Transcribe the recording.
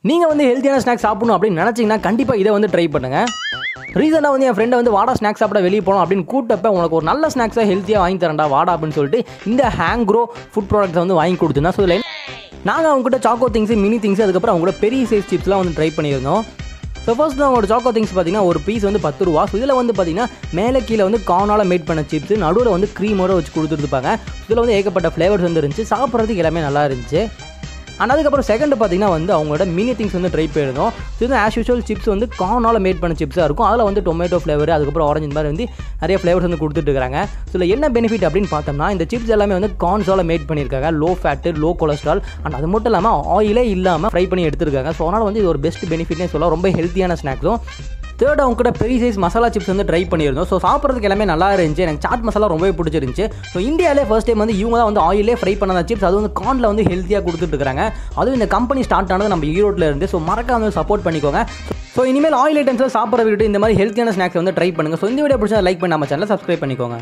நீங்கள் வந்து ஹெல்த்தியான ஸ்நாக்ஸ் சாப்பிடணும் அப்படின்னு நினச்சிங்கன்னா கண்டிப்பாக இதை வந்து ட்ரை பண்ணுங்கள் ரீசெண்டாக வந்து என் ஃப்ரெண்டை வந்து வாடா ஸ்நாக்ஸ் சாப்பிட வெளியே போனோம் அப்படின்னு கூட்டப்ப உனக்கு ஒரு நல்ல ஸ்நாக்ஸாக ஹெல்த்தியாக வாங்கி தரேன்டா வாடா அப்படின்னு சொல்லிட்டு இந்த ஹேங்க்ரோ ஃபுட் ப்ராடக்ட்ஸ் வந்து வாங்கி கொடுத்துருந்தா ஸோ இதில் நாங்கள் அவங்ககிட்ட சாக்கோ திங்ஸ் மினி திங்ஸ் அதுக்கப்புறம் அவங்களோட பெரிய சைஸ் சிப்ஸ்லாம் வந்து ட்ரை பண்ணியிருந்தோம் ஸோ ஃபர்ஸ்ட் அவங்களோட சாக்கோ திங்ஸ் பார்த்தீங்கன்னா ஒரு பீஸ் வந்து பத்து ரூபா ஸோ இதில் வந்து பார்த்தீங்கன்னா மேலே கீழே வந்து கார்னால் மேட் பண்ண சிப்ஸ் நடுவில் வந்து க்ரீமோட வச்சு கொடுத்துருப்பாங்க இதில் வந்து ஏகப்பட்ட ஃப்ளேவர்ஸ் வந்து இருந்துச்சு சாப்பிட்றதுக்கு எல்லாமே நல்லா இருந்துச்சு அண்ட் அதுக்கப்புறம் செகண்ட் பார்த்தீங்கன்னா வந்து அவங்களோட மினி திங்ஸ் வந்து ட்ரை பண்ணியிருந்தோம் இது வந்து ஆஸ் யூஷுவல் சிப்ஸ் வந்து கார்னால் மேட் பண்ண சிப்ஸாக இருக்கும் அதில் வந்து டொமேட்டோ ஃப்ளேவர் அதுக்கப்புறம் ஆரஞ்சு இந்த மாதிரி வந்து நிறைய ஃப்ளேவர்ஸ் வந்து கொடுத்துட்டு இருக்காங்க ஸோ இதில் என்ன பெனிஃபிட் அப்படின்னு பார்த்தோம்னா இந்த சிப்ஸ் எல்லாமே வந்து கார்ன்ஸால் மேட் பண்ணியிருக்காங்க low fat low cholesterol and அது மட்டும் இல்லாமல் ஆயிலே இல்லாமல் ஃப்ரை பண்ணி எடுத்திருக்காங்க ஸோ அதனால் வந்து இது ஒரு பெஸ்ட் பெனிஃபிட்னே சொல்லலாம் ரொம்ப ஹெல்த்தியான ஸ்நாக்ஸும் தேர்ட் அவங்க கூட பெரிய சைஸ் மசாலா சிப்ஸ் வந்து ட்ரை பண்ணியிருந்தோம் ஸோ சாப்பிட்றதுக்கு எல்லாமே நல்லா இருந்துச்சு எனக்கு சாட் மசாலா ரொம்பவே பிடிச்சிருந்துச்சு ஸோ இந்தியாவிலே ஃபர்ஸ்ட் டைம் வந்து இவங்க தான் வந்து ஆயிலே ஃப்ரை பண்ண சிப்ஸ் அது வந்து கார்னில் வந்து ஹெல்த்தியாக கொடுத்துட்டு இருக்காங்க அதுவும் இந்த கம்பெனி ஸ்டார்ட் ஆனது நம்ம ஈரோட்டில் இருந்து ஸோ மறக்காம வந்து சப்போர்ட் பண்ணிக்கோங்க ஸோ இனிமேல் ஆயில் ஐட்டம்ஸில் சாப்பிட்ற விட்டு இந்த மாதிரி ஹெல்த்தியான ஸ்நாக்ஸ் வந்து ட்ரை பண்ணுங்கள் ஸோ இந்த வீடியோ பிடிச்சா லைக் பண்ணி நம்ம சேனலை சப்ஸ்கிரைப் பண்ணிக்கோங்க